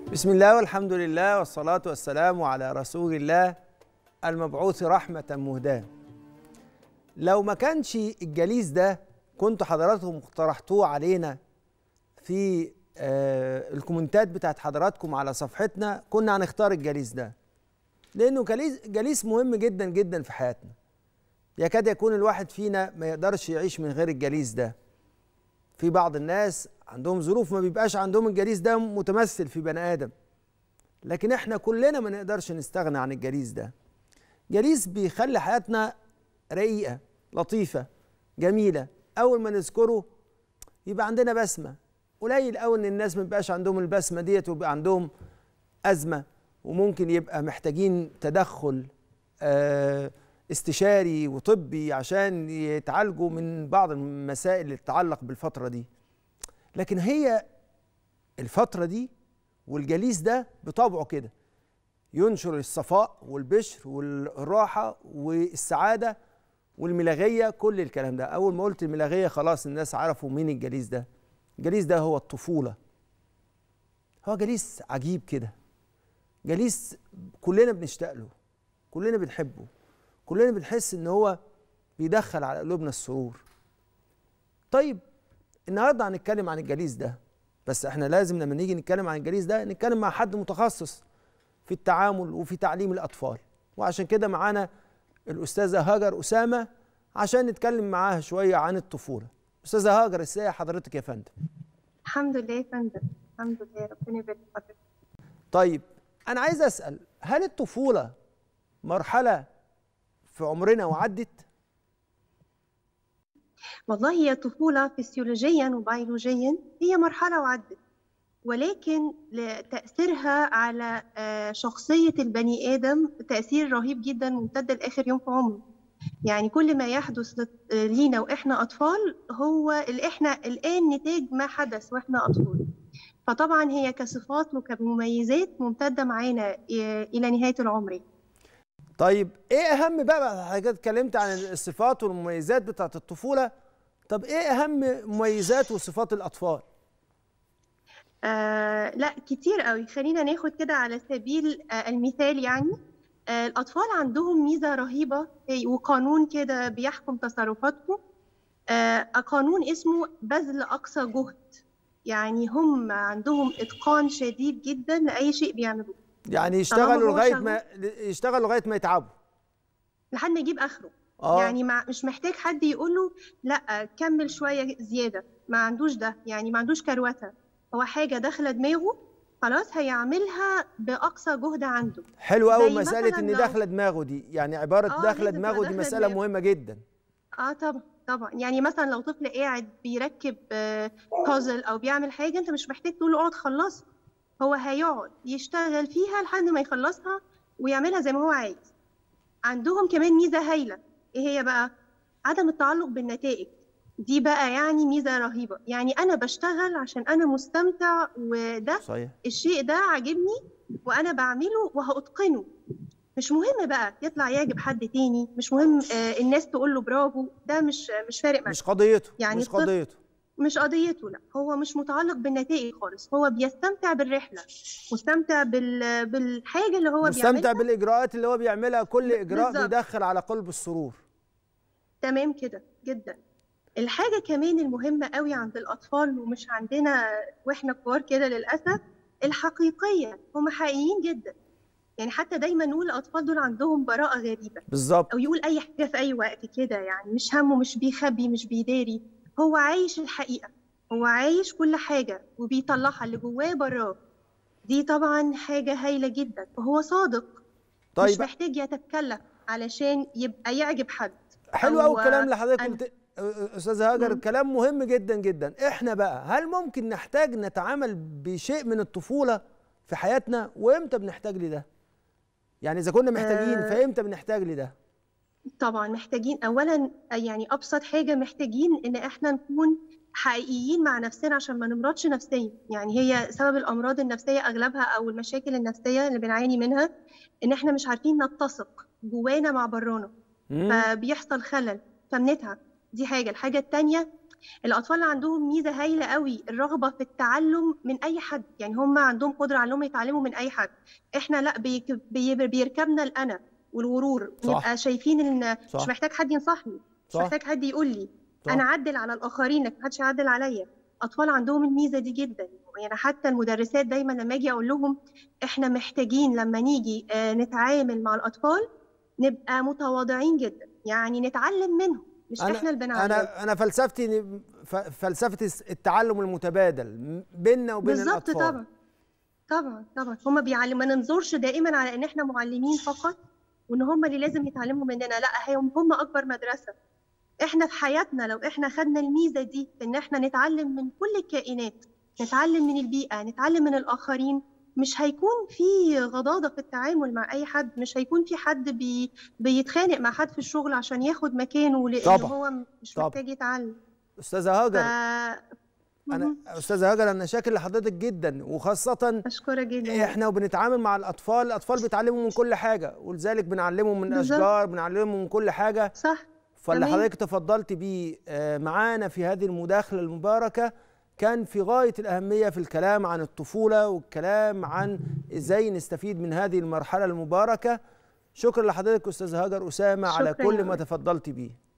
بسم الله والحمد لله والصلاة والسلام على رسول الله المبعوث رحمة مهداة لو ما كانش الجليس ده كنتوا حضراتكم اقترحتوه علينا في آه الكومنتات بتاعت حضراتكم على صفحتنا كنا هنختار الجليس ده لأنه جليس, جليس مهم جدا جدا في حياتنا يكاد يكون الواحد فينا ما يقدرش يعيش من غير الجليس ده في بعض الناس عندهم ظروف ما بيبقاش عندهم الجليس ده متمثل في بني ادم لكن احنا كلنا ما نقدرش نستغنى عن الجليس ده جليس بيخلي حياتنا رقيقه لطيفه جميله اول ما نذكره يبقى عندنا بسمه قليل قوي ان الناس ما بيبقاش عندهم البسمه ديت ويبقى عندهم ازمه وممكن يبقى محتاجين تدخل آه استشاري وطبي عشان يتعالجوا من بعض المسائل اللي تتعلق بالفترة دي لكن هي الفترة دي والجليس ده بطبعه كده ينشر الصفاء والبشر والراحة والسعادة والملاغية كل الكلام ده أول ما قلت الملاغية خلاص الناس عرفوا مين الجليس ده الجليس ده هو الطفولة هو جليس عجيب كده جليس كلنا بنشتاق له كلنا بنحبه كلنا بنحس ان هو بيدخل على قلوبنا السرور طيب النهارده هنتكلم عن الجليس ده بس احنا لازم لما نيجي نتكلم عن الجليس ده نتكلم مع حد متخصص في التعامل وفي تعليم الاطفال وعشان كده معانا الاستاذه هاجر اسامه عشان نتكلم معاها شويه عن الطفوله استاذه هاجر ازاي حضرتك يا فندم الحمد لله يا فندم الحمد لله ربنا يبارك حضرتك طيب انا عايز اسال هل الطفوله مرحله في عمرنا وعدت والله هي الطفولة فسيولوجيا وبيولوجيا هي مرحلة وعدت ولكن تأثيرها على شخصية البني آدم تأثير رهيب جدا ممتد لآخر يوم في عمره يعني كل ما يحدث لينا وإحنا أطفال هو اللي إحنا الآن نتاج ما حدث وإحنا أطفال فطبعا هي كصفات وكمميزات ممتدة معانا إلى نهاية العمر طيب ايه اهم بقى حضرتك اتكلمت عن الصفات والمميزات بتاعت الطفوله طب ايه اهم مميزات وصفات الاطفال آه لا كتير قوي خلينا ناخد كده على سبيل آه المثال يعني آه الاطفال عندهم ميزه رهيبه وقانون كده بيحكم تصرفاتهم آه قانون اسمه بذل اقصى جهد يعني هم عندهم اتقان شديد جدا لاي شيء بيعملوه يعني يشتغلوا لغايه ما يشتغلوا لغايه ما يتعبوا لحد ما يجيب اخره آه. يعني مع مش محتاج حد يقول له لا كمل شويه زياده ما عندوش ده يعني ما عندوش كروته هو حاجه داخله دماغه خلاص هيعملها باقصى جهد عنده حلو قوي مساله ان داخله دماغه دي يعني عباره آه داخله دماغه دي مساله دماغه. مهمه جدا اه طبعا طبعا يعني مثلا لو طفل قاعد بيركب بازل او بيعمل حاجه انت مش محتاج تقول له اقعد خلصها هو هيقعد يشتغل فيها لحد ما يخلصها ويعملها زي ما هو عايز عندهم كمان ميزة هايلة ايه هي بقى عدم التعلق بالنتائج دي بقى يعني ميزة رهيبة يعني أنا بشتغل عشان أنا مستمتع وده صحيح. الشيء ده عاجبني وأنا بعمله وهأتقنه مش مهم بقى يطلع يعجب حد تاني مش مهم آه الناس تقول له برافو ده مش مش فارق معاه مش قضيته يعني مش قضيته مش قضيته لا هو مش متعلق بالنتائج خالص هو بيستمتع بالرحله مستمتع بال... بالحاجه اللي هو مستمتع بيعملها بالاجراءات اللي هو بيعملها كل اجراء بالزبط. بيدخل على قلب السرور تمام كده جدا الحاجه كمان المهمه قوي عند الاطفال ومش عندنا واحنا كبار كده للاسف الحقيقيه هم حقيقيين جدا يعني حتى دايما نقول الاطفال دول عندهم براءه غريبه بالظبط او يقول اي حاجه في اي وقت كده يعني مش همه مش بيخبي مش بيداري هو عايش الحقيقة هو عايش كل حاجة وبيطلعها اللي جواه براه دي طبعا حاجة هايلة جدا وهو صادق طيب مش محتاج يتكلم علشان يبقى يعجب حد حلو قوي الكلام اللي حضرتك أنا- قلت استاذه هاجر كلام مهم جدا جدا احنا بقى هل ممكن نحتاج نتعامل بشيء من الطفوله في حياتنا وامتى بنحتاج لده يعني اذا كنا محتاجين آه. فامتى بنحتاج لده طبعا محتاجين اولا يعني ابسط حاجة محتاجين ان احنا نكون حقيقيين مع نفسنا عشان ما نمرضش نفسيا يعني هي سبب الامراض النفسية اغلبها او المشاكل النفسية اللي بنعاني منها ان احنا مش عارفين نتسق جوانا مع برانا مم. فبيحصل خلل فبنتعب دي حاجة الحاجة التانية الاطفال اللي عندهم ميزه هايله قوي الرغبه في التعلم من اي حد يعني هم عندهم قدره على انهم يتعلموا من اي حد احنا لا بيك- بي- بيركبنا الانا والغرور صح. نبقى شايفين ان صح. مش محتاج حد ينصحني مش صح. محتاج حد يقول لي صح. انا اعدل على الاخرين لكن محدش يعدل عليا اطفال عندهم الميزه دي جدا يعني حتى المدرسات دايما لما اجي اقول لهم احنا محتاجين لما نيجي آه، نتعامل مع الاطفال نبقى متواضعين جدا يعني نتعلم منهم مش احنا اللي بنعلم انا انا فلسفتي إن ف- فلسفه التعلم المتبادل م- بيننا وبين بالظبط الاطفال طبعا طبعا طبعا هما بيعلموا ما ننظرش دائما على ان احنا معلمين فقط وان هما اللي لازم يتعلموا مننا لا هم هم اكبر مدرسه احنا في حياتنا لو احنا خدنا الميزه دي في ان احنا نتعلم من كل الكائنات نتعلم من البيئه نتعلم من الاخرين مش هيكون في غضاضه في التعامل مع اي حد مش هيكون في حد بي بيتخانق مع حد في الشغل عشان ياخد مكانه لان طبعا. هو مش طبعا. محتاج يتعلم استاذه ف... هاجر مهم. انا استاذه هاجر انا شاكر لحضرتك جدا وخاصه اشكرك جدا احنا وبنتعامل مع الاطفال الاطفال بيتعلموا من كل حاجه ولذلك بنعلمهم من بالظبط. الاشجار بنعلمهم من كل حاجه صح فاللي تمام. حضرتك تفضلت بيه آه، معانا في هذه المداخله المباركه كان في غايه الاهميه في الكلام عن الطفوله والكلام عن ازاي نستفيد من هذه المرحله المباركه شكرا لحضرتك استاذ هاجر اسامه على شكراً كل يا ما رب. تفضلت بيه